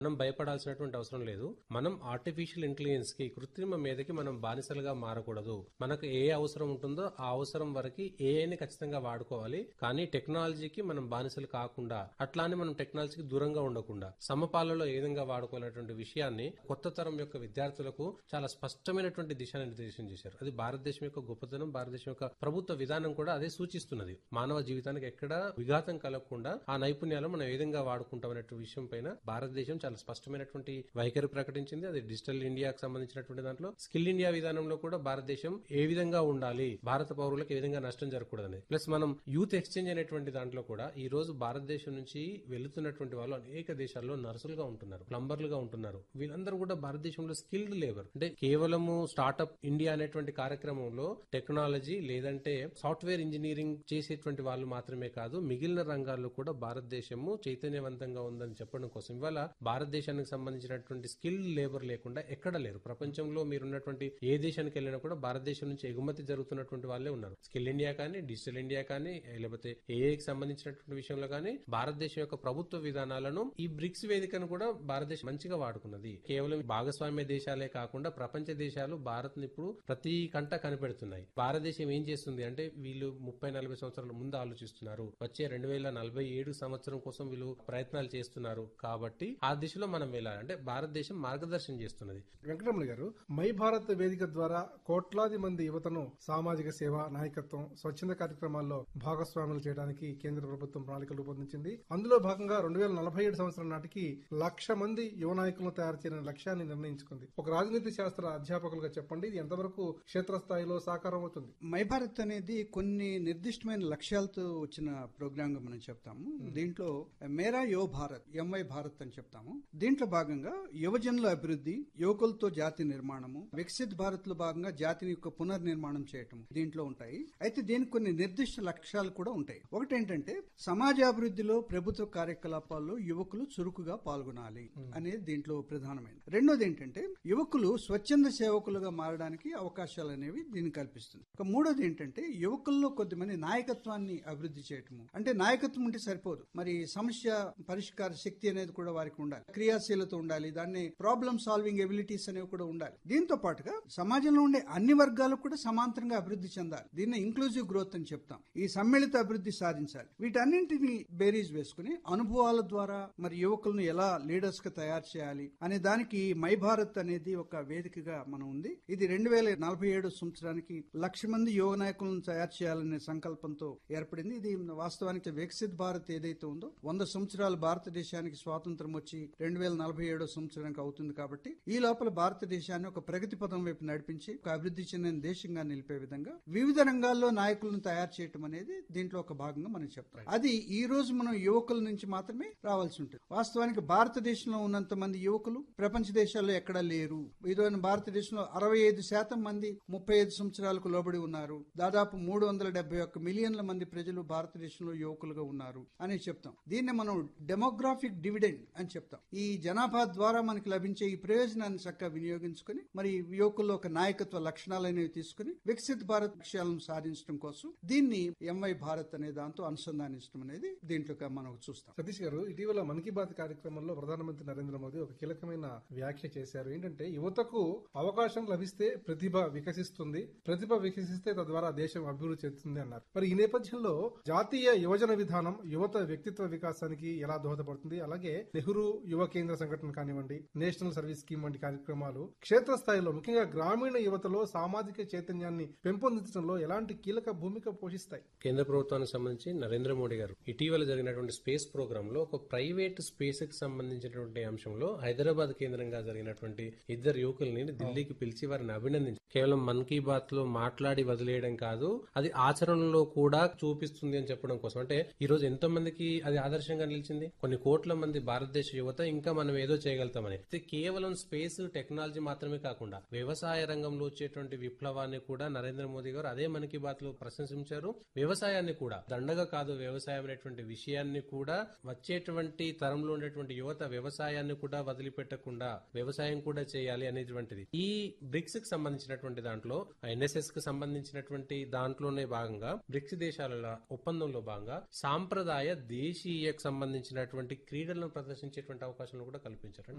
మనం భయపడాల్సినటువంటి అవసరం లేదు మనం ఆర్టిఫిషియల్ ఇంటెలిజెన్స్ కి కృత్రిమ మీదకి మనం బానిసలుగా మారకూడదు మనకు ఏ అవసరం ఉంటుందో ఆ అవసరం వరకు ఏఐని ఖచ్చితంగా వాడుకోవాలి కానీ టెక్నాలజీకి మనం బానిసలు కాకుండా అట్లానే మనం టెక్నాలజీకి దూరంగా ఉండకుండా సమపాలలో ఏ విధంగా వాడుకోవాలనేటువంటి విషయాన్ని కొత్త తరం యొక్క విద్యార్థులకు చాలా స్పష్టమైనటువంటి దిశానిర్దేశం చేశారు అది భారతదేశం యొక్క గొప్పతనం భారతదేశం యొక్క ప్రభుత్వ విధానం కూడా అదే సూచిస్తున్నది మానవ జీవితానికి ఎక్కడ విఘాతం కలగకుండా ఆ నైపుణ్యాలు మనం ఏ విధంగా వాడుకుంటాం అనే విషయం పైన భారతదేశం చాలా స్పష్టమైనటువంటి వైఖరి ప్రకటించింది అది డిజిటల్ ఇండియాకి సంబంధించినటువంటి దాంట్లో స్కిల్ ఇండియా విధానంలో కూడా భారతదేశం ఏ విధంగా ఉండాలి భారత పౌరులకు ఏ విధంగా నష్టం జరగకూడదని ప్లస్ మనం యూత్ ఎక్స్చేంజ్ అనేటువంటి దాంట్లో కూడా ఈ రోజు భారతదేశం నుంచి వెళుతున్నటువంటి వాళ్ళు అనేక దేశాల్లో నర్సులుగా ఉంటున్నారు ప్లంబర్లుగా ఉంటున్నారు వీళ్ళందరూ కూడా భారతదేశంలో స్కిల్డ్ లేబర్ అంటే కేవలము స్టార్ట్అప్ ఇండియా అనేటువంటి కార్యక్రమంలో టెక్నాలజీ లేదంటే సాఫ్ట్వేర్ ఇంజనీరింగ్ చేసేటువంటి వాళ్ళు మాత్రమే కాదు మిగిలిన రంగాల్లో కూడా భారతదేశము చైతన్యవంతంగా ఉందని చెప్పడం కోసం ఇవాళ భారతదేశానికి సంబంధించినటువంటి స్కిల్ లేబర్ లేకుండా ఎక్కడ లేరు ప్రపంచంలో మీరున్నటువంటి ఏ దేశానికి వెళ్ళినా కూడా భారతదేశం నుంచి ఎగుమతి జరుగుతున్నటువంటి వాళ్ళే ఉన్నారు స్కిల్ ఇండియా కానీ డిజిటల్ ఇండియా కానీ లేకపోతే ఏఐకి సంబంధించినటువంటి విషయంలో కానీ భారతదేశం యొక్క ప్రభుత్వ విధానాలను ఈ బ్రిక్స్ వేదికను కూడా భారతదేశం మంచిగా వాడుకున్నది కేవలం భాగస్వామ్య దేశాలే కాకుండా ప్రపంచ దేశాలు భారత్ ఇప్పుడు ప్రతి కంట కనిపెడుతున్నాయి భారతదేశం ఏం చేస్తుంది అంటే వీళ్ళు ముప్పై నలభై సంవత్సరాల ముందు ఆలోచిస్తున్నారు వచ్చే రెండు వేల నలభై ఏడు సంవత్సరం కోసం వీళ్ళు ప్రయత్నాలు చేస్తున్నారు కాబట్టి ఆ దిశలో మనం వెళ్ళాలి అంటే భారతదేశం మార్గదర్శనం చేస్తున్నది వెంకటరమణ గారు మై భారత్ వేదిక ద్వారా కోట్లాది మంది యువతను సామాజిక సేవ నాయకత్వం స్వచ్ఛంద కార్యక్రమాల్లో భాగస్వాములు చేయడానికి కేంద్ర ప్రభుత్వం ప్రణాళికలు రూపొందించింది అందులో భాగంగా రెండు వేల నలభై ఏడు సంవత్సరం నాటికి లక్ష మంది యువ నాయకులను తయారు చేయని లక్ష్యాన్ని నిర్ణయించుకుంది ఒక రాజనీతి శాస్త్ర అధ్యాపకులుగా చెప్పండి ఇది ఎంతవరకు క్షేత్రస్థాయిలో సాకారం అవుతుంది మై భారత్ అనేది కొన్ని నిర్దిష్టమైన లక్ష్యాలతో వచ్చిన ప్రోగ్రామ్ గా మనం చెప్తాము దీంట్లో మేరా యో భారత్ ఎంవై భారత్ అని చెప్తాము దీంట్లో భాగంగా యువజనుల అభివృద్ధి యువకులతో జాతి నిర్మాణము వికసిత్ భారత్ లో భాగంగా జాతిని యొక్క పునర్నిర్మాణం చేయటం దీంట్లో ఉంటాయి అయితే దీనికి కొన్ని నిర్దిష్ట లక్ష్యాలు కూడా ఉంటాయి ఒకటి ఏంటంటే సమాజాభివృద్ధిలో ప్రభుత్వ కార్యకలాపాల్లో యువకులు చురుకుగా పాల్గొనాలి అనేది దీంట్లో ప్రధానమైనది రెండోది ఏంటంటే యువకులు స్వచ్ఛంద సేవకులుగా మారడానికి అవకాశాలు అనేవి దీన్ని కల్పిస్తుంది ఇక మూడోది ఏంటంటే యువకుల్లో కొద్దిమంది నాయకత్వాన్ని అభివృద్ధి చేయటము అంటే నాయకత్వం ఉంటే సరిపోదు మరి సమస్య పరిష్కార శక్తి అనేది కూడా వారికి ఉండాలి క్రియాశీలత ఉండాలి దాన్ని ప్రాబ్లమ్ సాల్వింగ్ ఎబిలిటీస్ అనేవి కూడా ఉండాలి దీంతో పాటుగా సమాజంలో ఉండే అన్ని వర్గాలు కూడా సమాంతరంగా అభివృద్ధి చెందాలి దీన్ని ఇంక్లూజివ్ గ్రోత్ అని చెప్తాం ఈ సమ్మిళిత అభివృద్ధి సాధించాలి వీటన్నింటిని బేరీజ్ వేసుకుని అనుభవాల ద్వారా మరి యువకులను ఎలా లీడర్స్ గా తయారు చేయాలి అనే దానికి మై భారత్ అనేది ఒక వేదికగా మనం ఉంది ఇది రెండు వేల నలభై ఏడు సంవత్సరానికి లక్ష మంది యువ నాయకులను తయారు చేయాలనే సంకల్పంతో ఏర్పడింది ఇది వాస్తవానికి వికసిత్ భారత్ ఏదైతే ఉందో వంద సంవత్సరాలు భారతదేశానికి స్వాతంత్రం వచ్చి రెండు వేల నలభై ఏడో సంవత్సరానికి అవుతుంది కాబట్టి ఈ లోపల భారతదేశాన్ని ఒక ప్రగతి పదం వైపు నడిపించి ఒక అభివృద్ధి చెందిన దేశంగా నిలిపే విధంగా వివిధ రంగాల్లో నాయకులను తయారు చేయటం అనేది దీంట్లో ఒక భాగంగా మనం చెప్తాం అది ఈ రోజు మనం యువకుల నుంచి మాత్రమే రావాల్సి ఉంటుంది వాస్తవానికి భారతదేశంలో ఉన్నంత మంది యువకులు ప్రపంచ దేశాల్లో ఎక్కడా లేరు ఈరోజు భారతదేశంలో అరవై ఐదు శాతం మంది ముప్పై ఐదు సంవత్సరాలకు లోబడి ఉన్నారు దాదాపు మూడు వందల డెబ్బై ఒక్క మిలియన్ల మంది ప్రజలు భారతదేశంలో యువకులుగా ఉన్నారు అని చెప్తాం దీన్ని మనం డెమోగ్రాఫిక్ డివిడెండ్ అని చెప్తాం ఈ జనాభా ద్వారా మనకి లభించే ఈ ప్రయోజనాన్ని చక్కగా వినియోగించుకుని మరి యువకుల్లో ఒక నాయకత్వ లక్షణాలు అనేవి తీసుకుని వికసిత్ భారత్ లక్ష్యాలను సాధించడం కోసం దీన్ని ఎంవై భారత్ అనే దాంతో అనుసంధానించడం అనేది దీంట్లో మనం చూస్తాం సతీష్ గారు ఇటీవల మన్ కీ బాత్ కార్యక్రమంలో ప్రధానమంత్రి నరేంద్ర మోదీ ఒక కీలకమైన వ్యాఖ్య చేశారు ఏంటంటే యువతకు అవకాశం లభిస్తే ప్రతిభ వికసిస్తుంది ప్రతిభ వికసిస్తే తద్వారా దేశం అభివృద్ధి చెందుతుంది అన్నారు మరి ఈ నేపథ్యంలో జాతీయ యువజన విధానం యువత వ్యక్తిత్వ వికాసానికి ఎలా దోహదపడుతుంది అలాగే నెహ్రూ యువ కేంద్ర సంఘటన కానివ్వండి నేషనల్ సర్వీస్ స్కీమ్ వంటి కార్యక్రమాలు క్షేత్రస్థాయిలో ముఖ్యంగా గ్రామీణ యువతలో సామాజిక చైతన్యాన్ని పెంపొందించడంలో ఎలాంటి కీలక భూమిక పోషిస్తాయి కేంద్ర ప్రభుత్వానికి సంబంధించి నరేంద్ర మోడీ గారు ఇటీవల జరిగినటువంటి స్పేస్ ప్రోగ్రామ్ లో ఒక ప్రైవేట్ స్పేస్ కి సంబంధించినటువంటి అంశంలో హైదరాబాద్ కేంద్రంగా జరిగినటువంటి ఇద్దరు యువకుల్ని ఢిల్లీకి పిలిచి వారిని అభినందించారు కేవలం మన్ కీ బాత్ లో మాట్లాడి వదిలేయడం కాదు అది ఆచరణలో కూడా చూపిస్తుంది అని చెప్పడం కోసం అంటే ఈ రోజు ఎంతో మందికి అది ఆదర్శంగా నిలిచింది కొన్ని కోట్ల మంది భారతదేశ యువత ఇంకా మనం ఏదో చేయగలుగుతామని అయితే కేవలం స్పేస్ టెక్నాలజీ మాత్రమే కాకుండా వ్యవసాయ రంగంలో వచ్చేటువంటి విప్లవాన్ని కూడా నరేంద్ర మోదీ గారు అదే మన్ కీ బాత్ లో ప్రశంసించారు వ్యవసాయాన్ని కూడా దండగా కాదు వ్యవసాయం అనేటువంటి విషయాన్ని కూడా వచ్చేటువంటి తరంలో ఉండేటువంటి యువత వ్యవసాయాన్ని కూడా వదిలిపెట్టకుండా వ్యవసాయం కూడా చేయాలి అనేటువంటిది ఈ బ్రిక్స్ కి సంబంధించినటువంటి దాంట్లో ఎన్ఎస్ఎస్ కి సంబంధించినటువంటి దాంట్లోనే భాగంగా బ్రిక్స్ దేశాల ఒప్పందంలో భాగంగా సాంప్రదాయ దేశీయకు సంబంధించినటువంటి క్రీడలను ప్రదర్శించేటువంటి అవకాశాలను కూడా కల్పించారు